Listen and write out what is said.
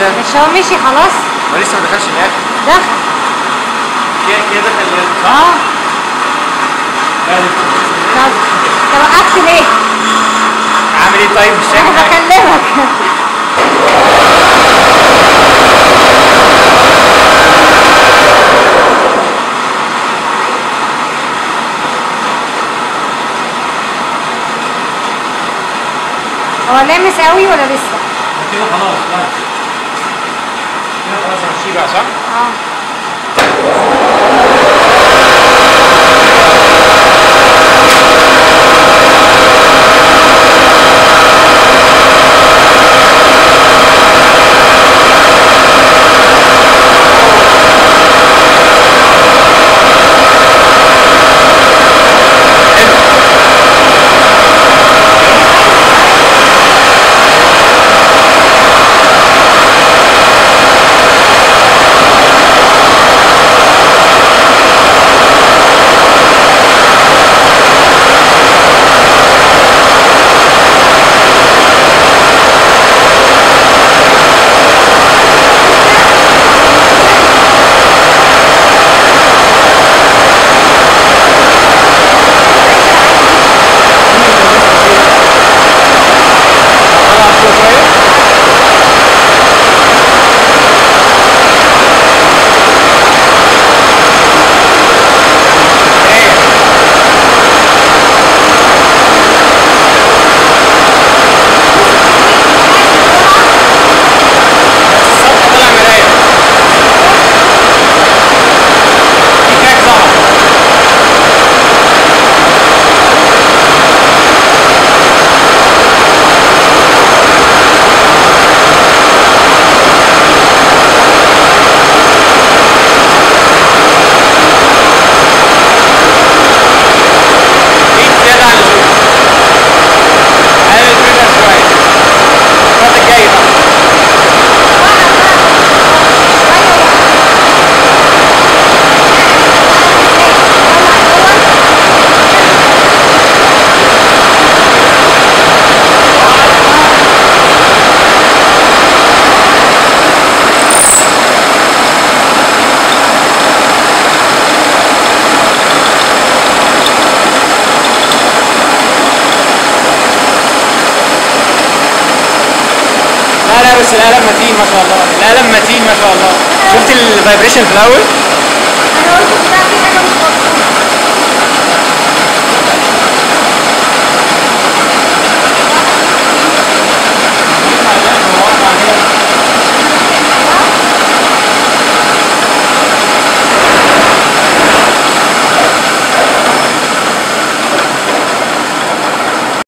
ده مش هو مشي خلاص ما لسه ما دخلش الاخر دخل كده كده دخل اليد صح؟ اه لا لسه طب انت وقفت ليه؟ عامل ايه طيب مش شايف انا حاجه بكلمك هو لامس قوي ولا لسه؟ كده خلاص لا كده خلاص همشيه بقى صح؟ اه طلع فوق شويه ايه السطح طلع مرايه في كراك ظهر ايد زيادة عن اللزوم قلل البريشر شوية الخط الجاي بقى لا لا بس القلم متين ما شاء الله القلم متين ما شاء الله شفت الفايبريشن في الاول انا قلت بتاع في حاجه مش مظبوطه